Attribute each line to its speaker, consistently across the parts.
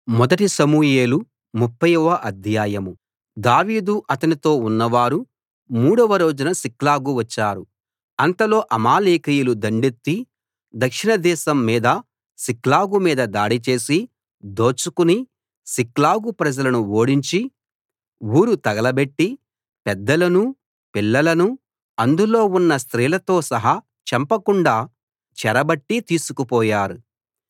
Speaker 1: మొదటి సమూయేలు ముప్ఫైవ అధ్యాయం దావీదు అతనితో ఉన్నవారు మూడవ రోజున సిక్లగు వచ్చారు అంతలో అమాలేకీయులు దండెత్తి దక్షిణ దేశం మీద సిక్లగు మీద దాడి చేసి దోచుకుని సిక్లగు ప్రజలను ఓడించి ఊరు తగలబెట్టి పెద్దలనూ పిల్లలనూ అందులో ఉన్న స్త్రీలతో సహా చంపకుండా చెరబట్టి తీసుకుపోయారు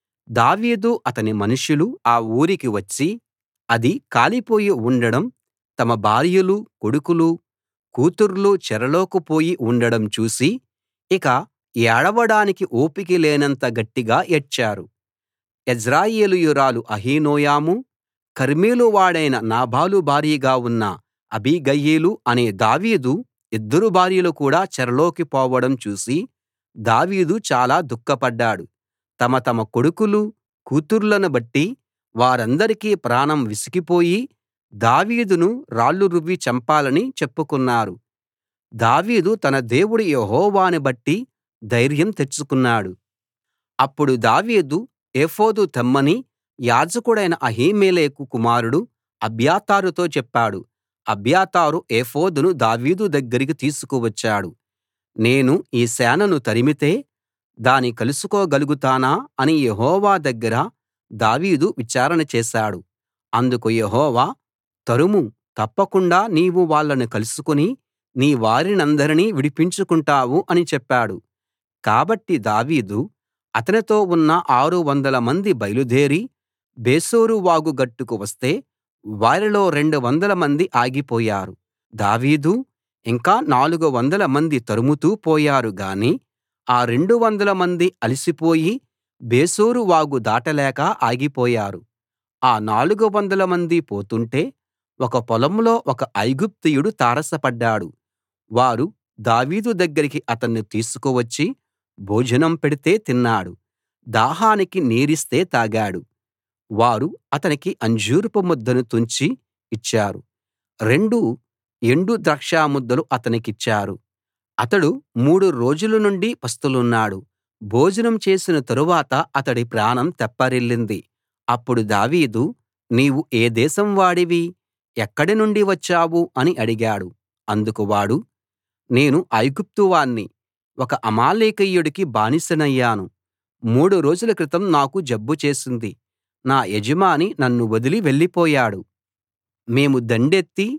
Speaker 1: దావీదు అతని మనుషులు ఆ ఊరికి వచ్చి అది కాలిపోయి ఉండడం తమ భార్యలూ కొడుకులూ కూతుర్లు చెరలోకి పోయి ఉండడం చూసి ఇక ఏడవడానికి ఓపిక లేనంత గట్టిగా ఏడ్చారు యెజ్రెయేలీయురాలు అహీనోయము కర్మెలు వాడైన నాబాలు భార్యగా ఉన్న అబీగయీలు అనే దావీదు ఇద్దరు భార్యలు కూడా చెరలోకి పోవడం చూసి దావీదు చాలా దుఃఖపడ్డాడు తమ తమ కొడుకులు కూతుర్లను బట్టి వారందరికీ ప్రాణం విసికిపోయి దావీదును రాళ్లు రువ్వి చంపాలని చెప్పుకున్నారు దావీదు తన దేవుడు యెహోవాను బట్టి ధైర్యం తెచ్చుకున్నాడు అప్పుడు దావీదు ఏఫోదు తెమ్మని యాజకుడైన అహీమెలెకు కుమారుడు అబ్యాతారుతో చెప్పాడు అబ్యాతారు ఏఫోదును దావీదు దగ్గరికి తీసుకువచ్చాడు నేను ఈ సేనను తరిమితే దాని కలుసుకోగలుగుతానా అని యెహోవా దగ్గర దావీదు విచారణ చేశాడు అందుకు యెహోవా తరుము తప్పకుండా నీవు వాళ్ళను కలుసుకుని నీ వారినందరినీ విడిపించుకుంటావు అని చెప్పాడు కాబట్టి దావీదు అతనితో ఉన్న ఆరు వందలమంది బయలుదేరి బేసోరు వాగు గట్టుకు వస్తే వారిలో రెండు వందలమంది ఆగిపోయారు దావీదు ఇంకా నాలుగు వందలమంది తరుముతూ పోయారు గాని ఆ రెండు వందలమంది అలసిపోయి బేసోరు వాగు దాటలేక ఆగిపోయారు ఆ నాలుగు వందలమంది పోతుంటే ఒక పొలంలో ఒక ఐగుప్తీయుడు తారసపడ్డాడు వారు దావీదు దగ్గరికి అతన్ని తీసుకువచ్చి భోజనం పెడితే తిన్నాడు దాహానికి నీరిస్తే తాగాడు వారు అతనికి అంజూరపు ముద్దను తుంచి ఇచ్చారు రెండు ఎండు ద్రాక్ష ముద్దలు అతనికిచ్చారు అతడు మూడు రోజుల నుండి పస్తులున్నాడు భోజనం చేసిన తరువాత అతడి ప్రాణం తెప్పరిల్లింది అప్పుడు దావీదు నీవు ఏ దేశం వాడివి ఎక్కడి నుండి వచ్చావు అని అడిగాడు అందుకు వాడు నేను ఐగుప్తు వాణ్ణి ఒక అమాలేకీయుడికి బానిసనయ్యాను మూడు రోజుల క్రితం నాకు జబ్బు చేసింది నా యజమాని నన్ను వదిలి వెళ్ళిపోయాడు మేము దండెత్తి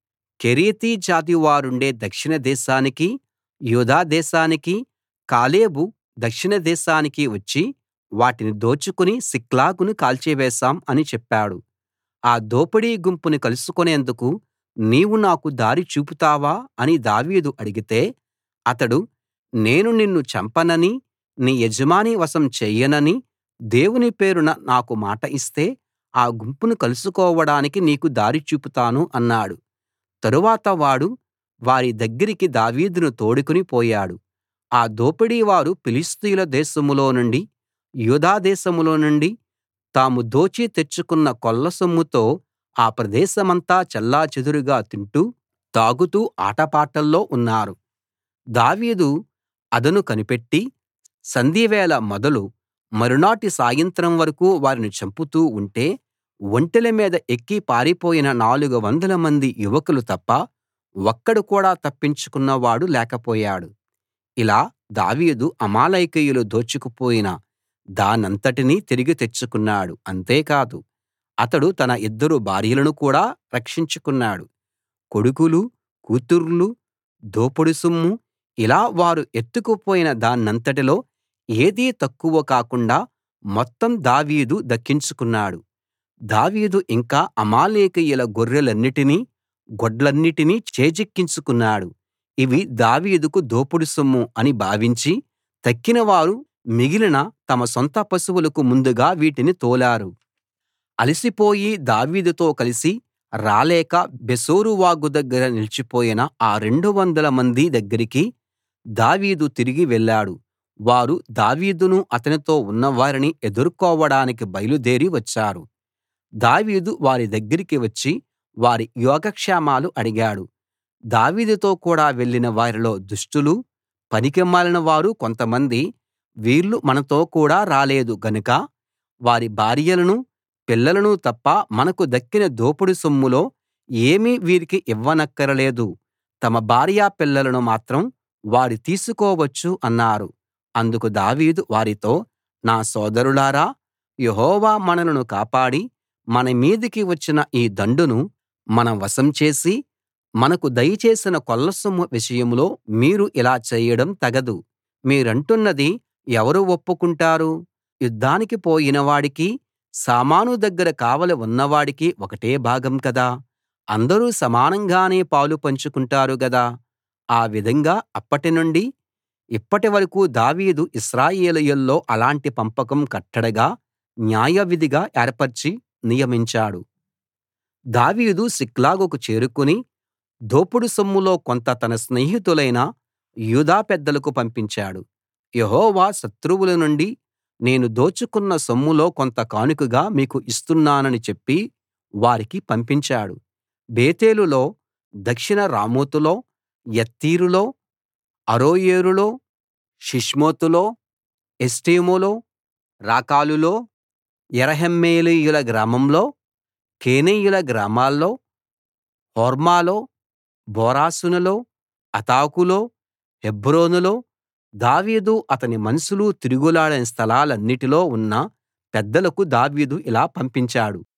Speaker 1: కెరేతీ జాతి వారుండే దక్షిణ దేశానికీ యూదా దేశానికీ కాలేబు దక్షిణ దేశానికీ వచ్చి వాటిని దోచుకుని సిక్లగును కాల్చివేశాం అని చెప్పాడు ఆ దోపిడీ గుంపును కలుసుకునేందుకు నీవు నాకు దారి చూపుతావా అని దావీదు అడిగితే అతడు నేను నిన్ను చంపననీ నీ యజమాని వశం చెయ్యననీ దేవుని పేరున నాకు మాట ఇస్తే ఆ గుంపును కలుసుకోవడానికి నీకు దారి చూపుతాను అన్నాడు తరువాత వాడు వారి దగ్గరికి దావీదును తోడుకుని పోయాడు ఆ దోపిడీవారు ఫిలిష్తీయుల దేశంలో నుండి యూదా దేశంలో నుండి తాము దోచి తెచ్చుకున్న కొల్ల సొమ్ముతో ఆ ప్రదేశమంతా చెల్లాచెదురుగా తింటూ తాగుతూ ఆటపాటల్లో ఉన్నారు దావీదు అదను కనిపెట్టి సంధ్యవేళ మొదలు మరునాటి సాయంత్రం వరకూ వారిని చంపుతూ ఉంటే ఒంటెల మీద ఎక్కి పారిపోయిన నాలుగు వందలమంది యువకులు తప్ప ఒక్కడు కూడా తప్పించుకున్నవాడు లేకపోయాడు ఇలా దావీదు అమాలేకీయులు దోచుకుపోయిన దానంతటినీ తిరిగి తెచ్చుకున్నాడు అంతేకాదు అతడు తన ఇద్దరు భార్యలను కూడా రక్షించుకున్నాడు కొడుకులు కూతుర్లు దోపుడు సొమ్ము ఇలా వారు ఎత్తుకుపోయిన దానంతటిలో ఏదీ తక్కువ కాకుండా మొత్తం దావీదు దక్కించుకున్నాడు దావీదు ఇంకా అమాలేకీయుల గొర్రెలన్నిటినీ గొడ్లన్నిటినీ చేజిక్కించుకున్నాడు ఇవి దావీదుకు దోపుడు సొమ్ము అని భావించి తక్కినవారు మిగిలిన తమ సొంత పశువులకు ముందుగా వీటిని తోలారు అలసిపోయి దావీదుతో కలిసి రాలేక బెసోరు వాగు దగ్గర నిలిచిపోయిన ఆ రెండు వందల మంది దగ్గరికి దావీదు తిరిగి వెళ్ళాడు వారు దావీదును అతనితో ఉన్నవారిని ఎదుర్కోవడానికి బయలుదేరి వచ్చారు దావీదు వారి దగ్గరికి వచ్చి వారి యోగక్షేమాలు అడిగాడు దావీదుతో కూడా వెళ్ళిన వారిలో దుష్టులు పనికిమాలిన వారు కొంతమంది వీళ్ళు మనతో కూడా రాలేదు గనుక వారి భార్యలను పిల్లలనూ తప్ప మనకు దక్కిన దోపుడు సొమ్ములో ఏమీ వీరికి ఇవ్వనక్కరలేదు తమ భార్యాపిల్లలను మాత్రం వారు తీసుకోవచ్చు అన్నారు అందుకు దావీదు వారితో నా సోదరులారా యెహోవా మనలను కాపాడి మన మీదికి వచ్చిన ఈ దండును మన వశం చేసి మనకు దయచేసిన కొల్లసొమ్ము విషయంలో మీరు ఇలా చేయడం తగదు మీరంటున్నది ఎవరు ఒప్పుకుంటారు యుద్ధానికి పోయిన వాడికి సామాను దగ్గర కావలి ఉన్నవాడికి ఒకటే భాగం కదా అందరూ సమానంగానే పాలు పంచుకుంటారు గదా ఆ విధంగా అప్పటినుండి ఇప్పటి వరకూ దావీదు ఇశ్రాయేలీయుల్లో అలాంటి పంపకం కట్టడగా న్యాయవిధిగా ఏర్పరచి నియమించాడు దావీదు సిక్లగుకు చేరుకుని దోపుడు సొమ్ములో కొంత తన స్నేహితులైన యూదా పెద్దలకు పంపించాడు యెహోవా శత్రువుల నుండి నేను దోచుకున్న సొమ్ములో కొంత కానుకగా మీకు ఇస్తున్నానని చెప్పి వారికి పంపించాడు బేతేలులో దక్షిణ రామోతులో యత్తీరులో అరోయేరులో షిష్మోతులో ఎష్టేమోలో రాకాలులో యెరహ్మెయేలీయుల గ్రామంలో కేనీయుల గ్రామాల్లో హోర్మాలో బోరాషానులో అతాకులో హెబ్రోనులో దావీదు అతని మనుషులు తిరుగులాడిన స్థలాలన్నిటిలో ఉన్న పెద్దలకు దావీదు ఇలా పంపించాడు